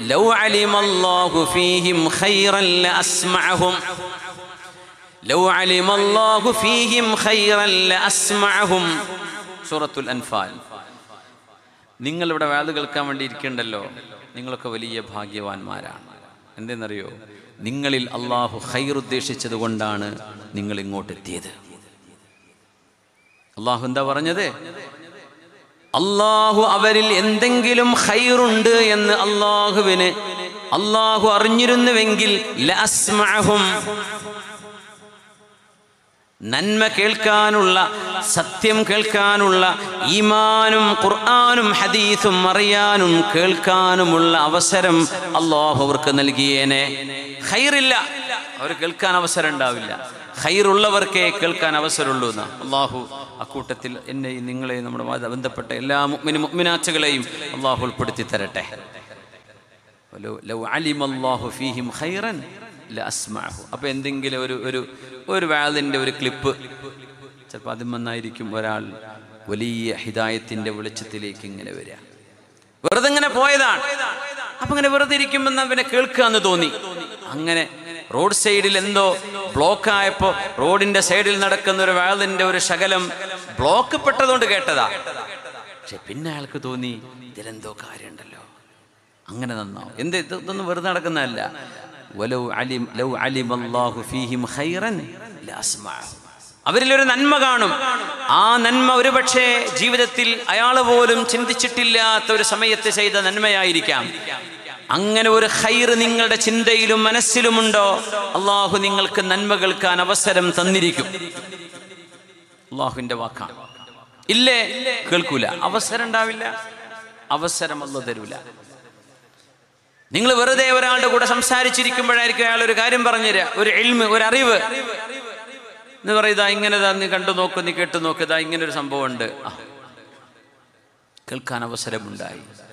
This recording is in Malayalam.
ലൗ അലിമല്ലാഹു ഫീഹിം ഖൈറൻ ലഅസ്മഅഹും ലൗ അലിമല്ലാഹു ഫീഹിം ഖൈറൻ ലഅസ്മഅഹും സൂറത്തുൽ അൻഫാൽ നിങ്ങൾ ഇവിടെ വേദ കേൾക്കാൻ വേണ്ടി ഇരിക്കണ്ടല്ലോ നിങ്ങളൊക്കെ വലിയ ഭാഗ്യവാന്മാരാണ് എന്തെന്നറിയോ നിങ്ങളിൽ അള്ളാഹു ഖൈർ ഉദ്ദേശിച്ചത് കൊണ്ടാണ് നിങ്ങൾ ഇങ്ങോട്ട് എത്തിയത് അള്ളാഹു എന്താ പറഞ്ഞത് അള്ളാഹു അവരിൽ എന്തെങ്കിലും ഖൈറുണ്ട് എന്ന് അള്ളാഹുവിന് അള്ളാഹു അറിഞ്ഞിരുന്നുവെങ്കിൽ ലഅസ്മഅഹും നന്മ കേൾക്കാനുള്ള സത്യം കേൾക്കാനുള്ള ഈമാനും ഖുർആാനും ഹദീസും അറിയാനും കേൾക്കാനുമുള്ള അവസരം അള്ളാഹു അവർക്ക് നൽകിയേനെ ഖൈറില്ല അവർ കേൾക്കാൻ അവസരം ഉണ്ടാവില്ല ഖൈറുള്ളവർക്കേ കേൾക്കാൻ അവസരമുള്ളൂ എന്ന് അള്ളാഹു അക്കൂട്ടത്തിൽ എന്നെയും നിങ്ങളെയും നമ്മുടെ വാ- ബന്ധപ്പെട്ട എല്ലാ മുഅ്മിനി മുഅ്മിനാത്തുകളെയും അള്ളാഹു ഉൾപ്പെടുത്തി തരട്ടെ ലൗ- ലൗ അലിമല്ലാഹു ഫീഹിം ഖൈറൻ ലഅസ്മഅഹു അപ്പോൾ എന്തെങ്കിലും ഒരു ഒരു ഒരു വാദിൻ്റെ ഒരു ക്ലിപ്പ് ചിലപ്പോൾ അതിൽ വന്നായിരിക്കും ഒരാൾ വലിയ ഹിദായത്തിൻ്റെ വെളിച്ചത്തിലേക്ക് ഇങ്ങനെ വരിക വെറുതെ ഇങ്ങനെ പോയതാണ് അപ്പൊ ഇങ്ങനെ വെറുതെ ഇരിക്കുമ്പോൾ എന്നാ പിന്നെ കേൾക്കാന്ന് തോന്നി അങ്ങനെ റോഡ് സൈഡിൽ എന്തോ ബ്ലോക്ക് ആയപ്പോ റോഡിന്റെ സൈഡിൽ നടക്കുന്ന ഒരു വാതിന്റെ ഒരു ശകലം ബ്ലോക്ക് പെട്ടതുകൊണ്ട് കേട്ടതാ പക്ഷെ പിന്നെ അയാൾക്ക് തോന്നി ഇതിലെന്തോ കാര്യമുണ്ടല്ലോ അങ്ങനെ നന്നാവും എന്ത് ഇത് ഇതൊന്നും വെറുതെ നടക്കുന്നതല്ല വലൗ അലിം ലൗ അലിമല്ലാഹു ഫീഹിം ഖൈറൻ ലഅസ്മഅഹു അവരിലൊരു നന്മ കാണും ആ നന്മ ഒരുപക്ഷെ ജീവിതത്തിൽ അയാൾ പോലും ചിന്തിച്ചിട്ടില്ലാത്ത ഒരു സമയത്ത് ചെയ്ത നന്മയായിരിക്കാം അങ്ങനെ ഒരു ഖൈർ നിങ്ങളുടെ ചിന്തയിലും മനസ്സിലുമുണ്ടോ അള്ളാഹു നിങ്ങൾക്ക് നന്മ കേൾക്കാൻ അവസരം തന്നിരിക്കും അള്ളാഹുവിന്റെ വാക്കാണ് ഇല്ലേ കേൾക്കൂല അവസരം ഉണ്ടാവില്ല അവസരം അല്ല തരൂല നിങ്ങൾ വെറുതെ ഒരാളുടെ കൂടെ സംസാരിച്ചിരിക്കുമ്പോഴായിരിക്കും അയാൾ ഒരു കാര്യം പറഞ്ഞുതരിക ഒരു എൽമ് ഒരു അറിവ് എന്ന് പറയുക ഇങ്ങനെ ദാ നീ കണ്ടു നോക്ക് നീ കേട്ടു നോക്ക് ഇതാ ഇങ്ങനെ ഒരു സംഭവം ഉണ്ട് ആ. കേൾക്കാൻ അവസരമുണ്ടായി